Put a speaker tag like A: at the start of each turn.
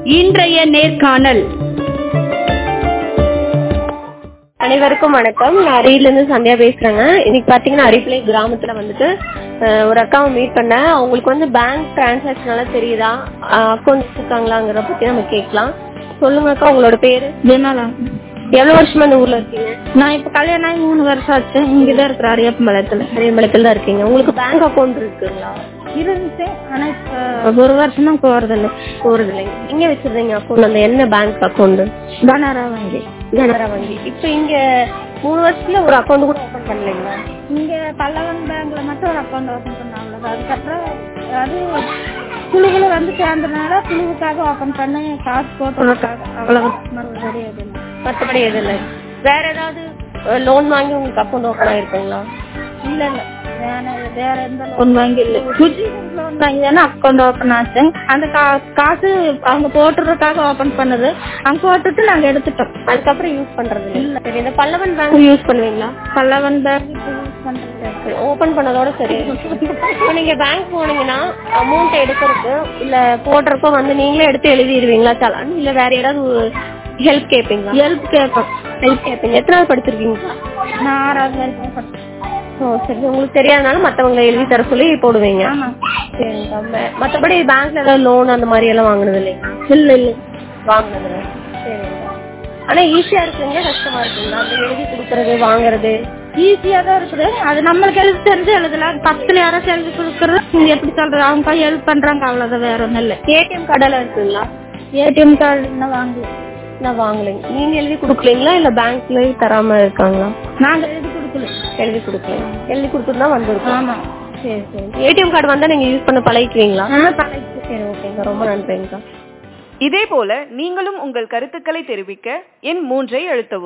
A: இன்றைய நேர்காணல்
B: அனைவருக்கும் வணக்கம் நான் அரியலிருந்து சந்தியா பேசுறேங்க இன்னைக்கு பாத்தீங்கன்னா அரிப்பிளை கிராமத்துல வந்துட்டு அஹ், ஒரு அக்காவை மீட் பண்ணேன் அவங்களுக்கு வந்து பேங்க் டிரான்சாக்ஷன் எல்லாம் தெரியுதா அக்கௌண்ட் இருக்காங்களாங்கிற பத்தி நம்ம கேட்கலாம் சொல்லுங்க அக்கா உங்களோட பேரு
C: விமலா
B: எவ்வளவு வருஷமா இந்த ஊர்ல இருக்கீங்க
C: நான் இப்ப கல்யாணம் ஆகி மூணு வருஷம் ஆச்சு இங்கதான் இருக்கிற அரியப்பம்பாளையத்துல
B: அரியமலத்துல தான் இருக்கீங்க உங்களுக்கு பேங்க் அக்கௌண்ட் இருக்குங்களா
C: இருந்துச்சு ஆனா இப்ப ஒரு வருஷமா போறது இல்ல
B: போறது இல்லைங்க எங்க வச்சிருந்தீங்க அக்கௌண்ட் அந்த என்ன பேங்க் அக்கௌண்ட்
C: கனரா வங்கி
B: கனரா வங்கி இப்ப இங்க மூணு வருஷத்துல ஒரு அக்கௌண்ட் கூட ஓபன் பண்ணலைங்களா
C: இங்க பல்லவன் பேங்க்ல மட்டும் ஒரு அக்கௌண்ட் ஓபன் பண்ணாங்க அதுக்கப்புறம் அது குழுவுல வந்து சேர்ந்தனால குழுவுக்காக ஓபன் பண்ணி காசு போட்டுறதுக்காக அவ்வளவு மறுபடியும் எதுவும் இல்லை.
B: மத்தபடி எதுவும் இல்லை வேற ஏதாவது லோன் வாங்கி உங்களுக்கு அக்கௌண்ட் ஓபன் ஆயிருக்குங்களா
C: இல்ல இல்ல வேற வேற எந்த லோன் வாங்கி இல்ல லோன் வாங்கி தானே அக்கௌண்ட் ஓபன் ஆச்சு அந்த கா- காசு அவங்க போட்டுறதுக்காக ஓபன் பண்ணது அங்க போட்டுட்டு நாங்க எடுத்துட்டோம்
B: அதுக்கப்புறம் யூஸ் பண்றது இல்ல சரி இந்த பல்லவன் பேங்க் யூஸ் பண்ணுவீங்களா
C: பல்லவன் பேங்க் யூஸ் பண்றது
B: ஓபன் பண்ணதோட சரி இப்போ நீங்க பேங்க் போனீங்கன்னா அமௌண்ட் எடுக்கிறதுக்கு இல்ல போடுறப்போ வந்து நீங்களே எடுத்து எழுதிடுவீங்களா சலான் இல்ல வேற ஏதாவது ஹெல்ப் கேட்பீங்களா
C: ஹெல்ப் கேட்போம்
B: ஹெல்ப் கேட்பீங்க எத்தனாவது படிச்சிருக்கீங்களா
C: நான் ஆறாவது வரைக்கும் படிச்சேன்.
B: ஓ சரி உங்களுக்கு தெரியாதனால மத்தவங்க எழுதி தர சொல்லி போடுவீங்க
C: ஆமா
B: சரிங்க ம- மத்தபடி பேங்க்ல ஏதாவது லோன் அந்த மாதிரி எல்லாம் வாங்குனது இல்லைங்களா
C: இல்ல இல்ல
B: வாங்குனது இல்லை சரிங்க ஆனா ஈஸியா இருக்குங்க கஷ்டமா இருக்குங்களா அந்த எழுதி கொடுக்கறது வாங்குறது
C: ஈஸியா தான் இருக்குது அது நம்மளுக்கு எழுதி தெரிஞ்சு எழுதலாம் பக்கத்துல யாராச்சும் எழுதி கொடுக்கறது நீங்க எப்படி சொல்றது அவங்க ஹெல்ப் பண்றாங்க அவ்வளவுதான் வேற ஒண்ணும் இல்ல
B: ஏடிஎம் கார்டெல்லாம் இருக்குங்களா
C: ஏடிஎம் கார்டு இன்னும் வாங்கல
B: நான் வாங்கலைங்க நீங்க எழுதி கொடுக்கலீங்களா இல்ல பேங்க்ல தராம இருக்காங்களா
C: நாங்க எழுதி கொடுக்கல
B: எழுதி கொடுக்கல எழுதி கொடுத்துட்டு தான் வந்திருக்கோம்
C: ஆமா
B: சரி சரி ஏடிஎம் கார்டு வந்தா நீங்க யூஸ் பண்ண பழகிக்குவீங்களா
C: ஆனா பழகிட்டு
B: சரி ஓகேங்க ரொம்ப நன்றிங்கக்கா
A: இதேபோல நீங்களும் உங்கள் கருத்துக்களை தெரிவிக்க எண் மூன்றை அழுத்தவும்